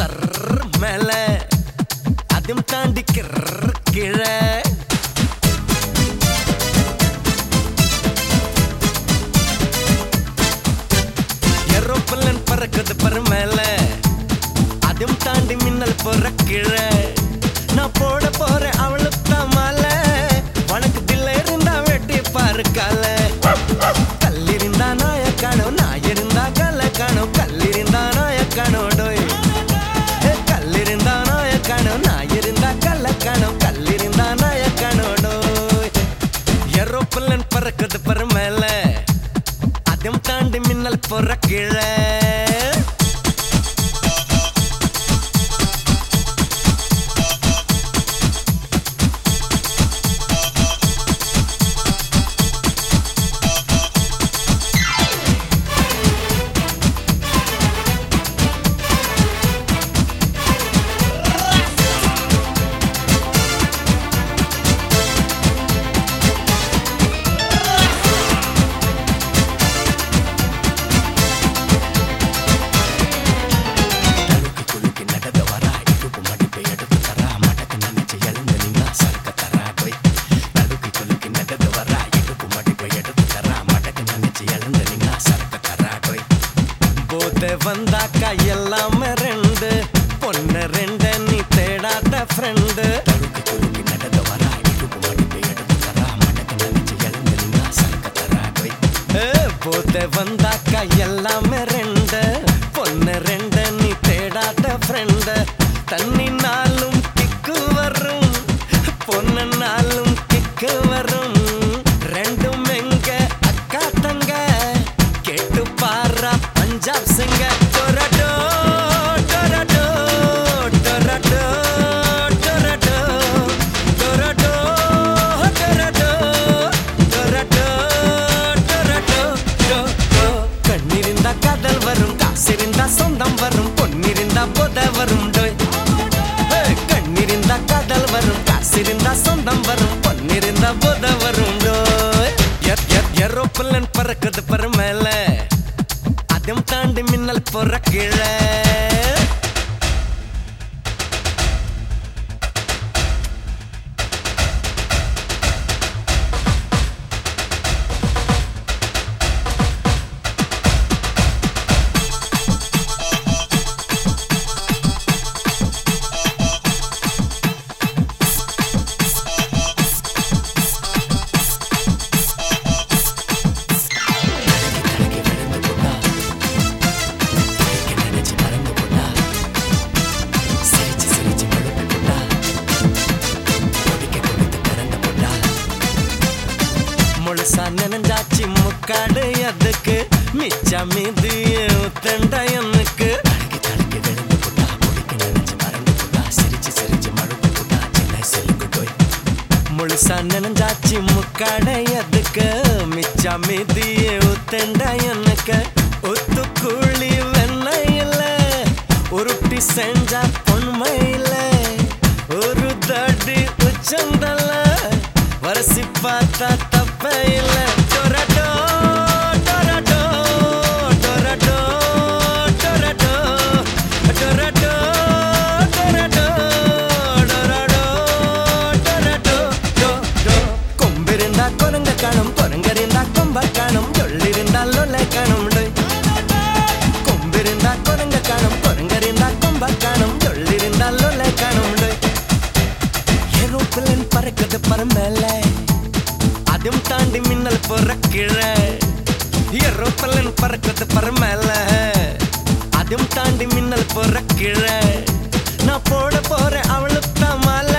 sir மேல அதும் தாண்டி கிர் கீழே ஏரோப்ளேன் பறக்குது பரு மேல அதும் தாண்டி மின்னல் போற கீழே நான் போட போறேன் அவளுக்கு தான் மாலை உனக்கு தில்ல இருந்தா வெட்டி பாரு கால கல்லிருந்தா நாய காணும் நாய் இருந்தா கல்ல காணும் கல்லிருந்தா நாய காணும் டோய் ஏ, கல்லிருந்தா நாய காணும் நாய் இருந்தா கல்ல காணும் கல்லிருந்தா நாய காணும் டோய் ஏரோப்ளேன் பறக்குது பரு மேல அதும் தாண்டி மின்னல் போற கீழே தடுக்கு குலுக்கி நடந்த வரா இடுப்பு மடிப்பை எடுத்து தரா மடக்கு நினைச்சு எழுந்து நின்னா சறுக்க தரா டொய் தடுக்கு குலுக்கி நடந்த வரா இடுப்பு மடிப்பை எடுத்து தரா மடக்கு நினைச்சு எழுந்து நின்னா சறுக்க தரா டொய் போத வந்தாக்கா எல்லாமே ரெண்டு பொண்ணு ரெண்டு நீ தேடாத ஃப்ரெண்டு தடுக்கு குலுக்கி நடந்த வரா இடுப்பு மடிப்பை எடுத்து தரா மடக்கு நினைச்சு எழுந்து நின்னா சறுக்க தரா டொய் போத வந்தாக்கா எல்லாமே ரெண்டு பொண்ணு ரெண்டு நீ தேடாத ஃப்ரெண்டு தண்ணி நாளும் கிக்கு வரும் பொண்ணு நாளும் கிக்கு வரும் ரெண்டும் எங்க அக்கா தங்க கேட்டு பாரா பஞ்சாப் சிங்க டொரடோ டொரடோ டொரடோ டொரடோ டொரடோ டொரடோ டொரடோ டொரடோ டோ டோ கண்ணிருந்தா காதல் வரும் காசிருந்தா சொந்தம் வரும் பொன்னிருந்தா போத வரும் டோய் ஏய், கண்ணிருந்தா காதல் வரும் காசிருந்தா சொந்தம் வரும் பொன்னிருந்தா போத வரும் டோய் எர் எர் ஏரோப்ளேன் பறக்குது பரு மேல அதும் தாண்டி மின்னல் போற கீழே முழுசா நனைஞ்சாச்சு முக்காடு அதுக்கு மிச்சா மீது தண்ட எனக்கு முழுசா நனைஞ்சாச்சு முக்காடு அதுக்கு மிச்சா மீது உத்தண்ட எனக்கு ஒத்து கூலி வெண்ணையில உருட்டி செஞ்சா பொன்மையில ஒரு தடி உச்சந்தல வரசி பார்த்தா தப்பே இல்ல டொரடோ டொரடோ டொரடோ டொரடோ டொரடோ டொரடோ டொரடோ டொரடோ டோ டோ கொம்பிருந்தா குரங்க காணும் குரங்கறிந்தா கொம்ப காணும் சொல்லிருந்தா லொல்லை காணும் டொய் கொம்பிருந்தா குரங்க காணும் குரங்கறிந்தா கொம்ப காணும் சொல்லிருந்தா லொல்லை காணும் டொய் ஏரோப்ளேன் பறக்குது பற மேல அதும் தாண்டி மின்னல் போற கீழே ஏரோப்ளேன் பறக்குது பற மேல அதும் தாண்டி மின்னல் போற கீழே நான் போட போறேன் அவளுக்கு தான் மாலை